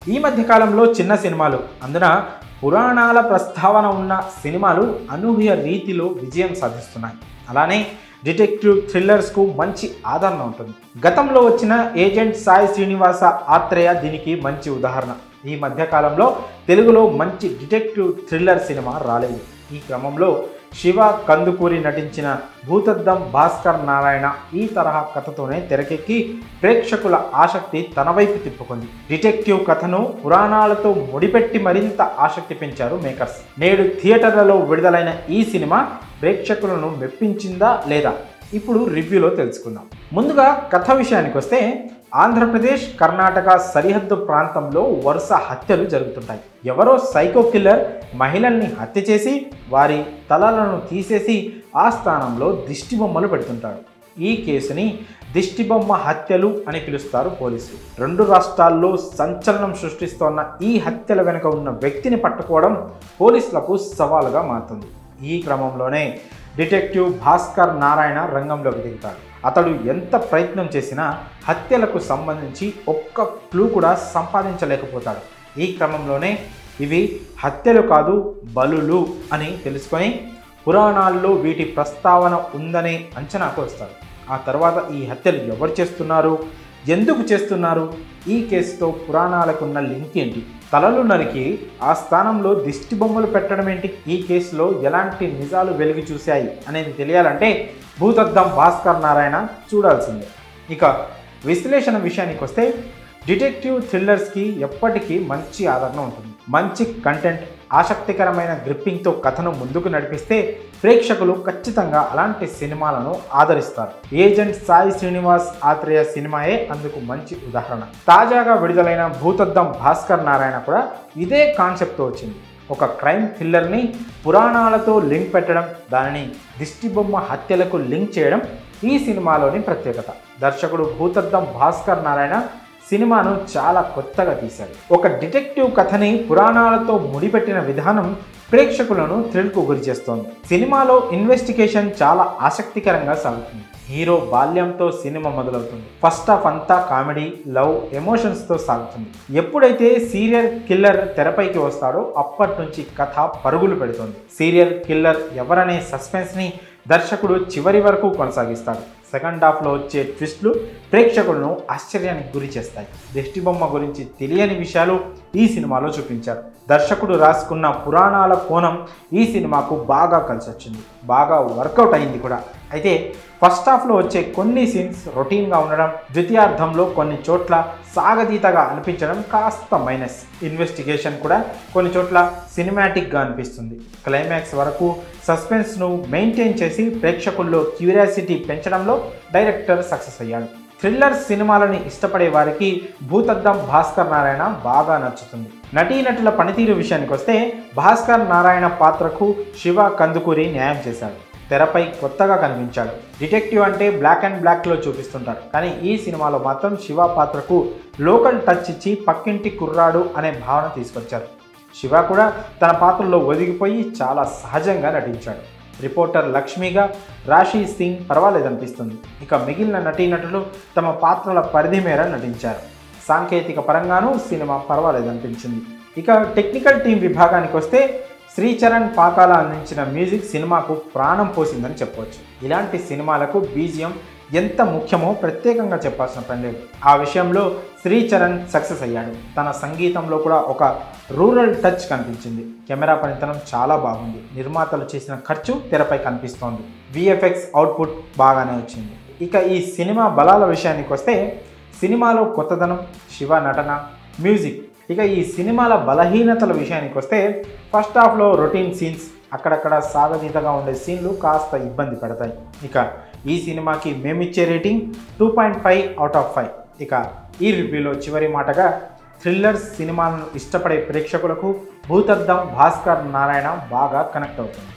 ఈ మధ్య కాలంలో చిన్న సినిమాలు అందున పురాణాల ప్రస్తావన ఉన్న సినిమాలు అనూహ్య రీతిలో విజయం సాధిస్తున్నాయి అలానే డిటెక్టివ్ థ్రిల్లర్స్కు మంచి ఆదరణ ఉంటుంది గతంలో వచ్చిన ఏజెంట్ సాయి శ్రీనివాస ఆత్రేయ దీనికి మంచి ఉదాహరణ ఈ మధ్య కాలంలో తెలుగులో మంచి డిటెక్టివ్ థ్రిల్లర్ సినిమా రాలేదు ఈ క్రమంలో శివ కందుకూరి నటించిన భూతద్దం భాస్కర్ నారాయణ ఈ తరహా కథతోనే తెరకెక్కి ప్రేక్షకుల ఆసక్తి తన వైపు తిప్పుకుంది డిటెక్టివ్ కథను పురాణాలతో ముడిపెట్టి మరింత ఆసక్తి పెంచారు మేకర్స్ నేడు థియేటర్లలో విడుదలైన ఈ సినిమా ప్రేక్షకులను మెప్పించిందా లేదా ఇప్పుడు రివ్యూలో తెలుసుకుందాం ముందుగా కథ విషయానికి వస్తే ఆంధ్రప్రదేశ్ కర్ణాటక సరిహద్దు ప్రాంతంలో వరుస హత్యలు జరుగుతుంటాయి ఎవరో సైకో కిల్లర్ మహిళల్ని హత్య చేసి వారి తలలను తీసేసి ఆ స్థానంలో దిష్టి బొమ్మలు పెడుతుంటాడు ఈ కేసుని దిష్టిబొమ్మ హత్యలు అని పిలుస్తారు పోలీసులు రెండు రాష్ట్రాల్లో సంచలనం సృష్టిస్తోన్న ఈ హత్యల వెనుక ఉన్న వ్యక్తిని పట్టుకోవడం పోలీసులకు సవాలుగా మారుతుంది ఈ క్రమంలోనే డిటెక్టివ్ భాస్కర్ నారాయణ రంగంలోకి దిగుతాడు అతడు ఎంత ప్రయత్నం చేసినా హత్యలకు సంబంధించి ఒక్క క్లూ కూడా సంపాదించలేకపోతాడు ఈ క్రమంలోనే ఇవి హత్యలు కాదు బలులు అని తెలుసుకొని పురాణాల్లో వీటి ప్రస్తావన ఉందనే అంచనాకు వస్తాడు ఆ తర్వాత ఈ హత్యలు ఎవరు చేస్తున్నారు ఎందుకు చేస్తున్నారు ఈ కేసుతో పురాణాలకున్న లింక్ ఏంటి తలలు నరికి ఆ స్థానంలో దిష్టి బొమ్మలు పెట్టడం ఏంటి ఈ కేసులో ఎలాంటి నిజాలు వెలుగు చూశాయి అనేది తెలియాలంటే భూతద్దం భాస్కర్ నారాయణ చూడాల్సిందే ఇక విశ్లేషణ విషయానికి వస్తే డిటెక్టివ్ థ్రిల్లర్స్కి ఎప్పటికీ మంచి ఆదరణ ఉంటుంది మంచి కంటెంట్ ఆసక్తికరమైన గ్రిప్పింగ్తో కథను ముందుకు నడిపిస్తే ప్రేక్షకులు ఖచ్చితంగా అలాంటి సినిమాలను ఆదరిస్తారు ఏజెంట్ సాయి శ్రీనివాస్ ఆత్రేయ సినిమాయే అందుకు మంచి ఉదాహరణ తాజాగా విడుదలైన భూతద్దం భాస్కర్ నారాయణ కూడా ఇదే కాన్సెప్ట్తో వచ్చింది ఒక క్రైమ్ థ్రిల్లర్ని పురాణాలతో లింక్ పెట్టడం దానిని దిష్టిబొమ్మ హత్యలకు లింక్ చేయడం ఈ సినిమాలోని ప్రత్యేకత దర్శకుడు భూతద్దం భాస్కర్ నారాయణ సినిమాను చాలా కొత్తగా తీశాడు ఒక డిటెక్టివ్ కథని పురాణాలతో ముడిపెట్టిన విధానం ప్రేక్షకులను థ్రిల్కు గురి చేస్తోంది సినిమాలో ఇన్వెస్టిగేషన్ చాలా ఆసక్తికరంగా సాగుతుంది హీరో బాల్యంతో సినిమా మొదలవుతుంది ఫస్ట్ హాఫ్ అంతా కామెడీ లవ్ ఎమోషన్స్తో సాగుతుంది ఎప్పుడైతే సీరియల్ కిల్లర్ తెరపైకి వస్తాడో అప్పటి నుంచి కథ పరుగులు పెడుతుంది సీరియల్ కిల్లర్ ఎవరనే సస్పెన్స్ని దర్శకుడు చివరి వరకు కొనసాగిస్తాడు సెకండ్ హాఫ్లో వచ్చే ట్విస్ట్లు ప్రేక్షకులను ఆశ్చర్యానికి గురి చేస్తాయి దిష్టిబొమ్మ గురించి తెలియని విషయాలు ఈ సినిమాలో చూపించారు దర్శకుడు రాసుకున్న పురాణాల కోణం ఈ సినిమాకు బాగా కలిసి వచ్చింది బాగా వర్కౌట్ అయింది కూడా అయితే ఫస్ట్ హాఫ్లో వచ్చే కొన్ని సీన్స్ రొటీన్గా ఉండడం ద్వితీయార్థంలో కొన్ని చోట్ల సాగతీతగా అనిపించడం కాస్త మైనస్ ఇన్వెస్టిగేషన్ కూడా కొన్ని చోట్ల సినిమాటిక్గా అనిపిస్తుంది క్లైమాక్స్ వరకు సస్పెన్స్ను మెయింటైన్ చేసి ప్రేక్షకుల్లో క్యూరియాసిటీ పెంచడంలో డైరెక్టర్ సక్సెస్ అయ్యాడు థ్రిల్లర్ సినిమాలని ఇష్టపడే వారికి భూతద్దం భాస్కర్ నారాయణ బాగా నచ్చుతుంది నటీనటుల పనితీరు విషయానికి వస్తే భాస్కర్ నారాయణ పాత్రకు శివ కందుకూరి న్యాయం చేశాడు తెరపై కొత్తగా కనిపించాడు డిటెక్టివ్ అంటే బ్లాక్ అండ్ బ్లాక్లో చూపిస్తుంటారు కానీ ఈ సినిమాలో మాత్రం శివ పాత్రకు లోకల్ టచ్ ఇచ్చి పక్కింటి కుర్రాడు అనే భావన తీసుకొచ్చారు శివ కూడా తన పాత్రలో ఒదిగిపోయి చాలా సహజంగా నటించాడు రిపోర్టర్ లక్ష్మిగా రాశి సింగ్ పర్వాలేదనిపిస్తుంది ఇక మిగిలిన నటీనటులు తమ పాత్రల పరిధి మేర నటించారు సాంకేతిక పరంగానూ సినిమా పర్వాలేదనిపించింది ఇక టెక్నికల్ టీం విభాగానికి వస్తే శ్రీచరణ్ పాకాల అందించిన మ్యూజిక్ సినిమాకు ప్రాణం పోసిందని చెప్పవచ్చు ఇలాంటి సినిమాలకు బీజిఎం ఎంత ముఖ్యమో ప్రత్యేకంగా చెప్పాల్సిన పని లేదు ఆ విషయంలో శ్రీచరణ్ సక్సెస్ అయ్యాడు తన సంగీతంలో కూడా ఒక రూరల్ టచ్ కనిపించింది కెమెరా పనితనం చాలా బాగుంది నిర్మాతలు చేసిన ఖర్చు తెరపై కనిపిస్తోంది విఎఫ్ఎక్స్ అవుట్పుట్ బాగానే వచ్చింది ఇక ఈ సినిమా బలాల విషయానికి వస్తే సినిమాలో కొత్తదనం శివ నటన మ్యూజిక్ ఇక ఈ సినిమాల బలహీనతల విషయానికి వస్తే ఫస్ట్ హాఫ్లో రొటీన్ సీన్స్ అక్కడక్కడ సాగతీతగా ఉండే సీన్లు కాస్త ఇబ్బంది పెడతాయి ఇక ఈ సినిమాకి మేమిచ్చే rating two point five out of five ఇక ఈ రివ్యూలో చివరి మాటగా థ్రిల్లర్స్ సినిమాలను ఇష్టపడే ప్రేక్షకులకు భూతద్దం భాస్కర్ నారాయణ బాగా కనెక్ట్ అవుతుంది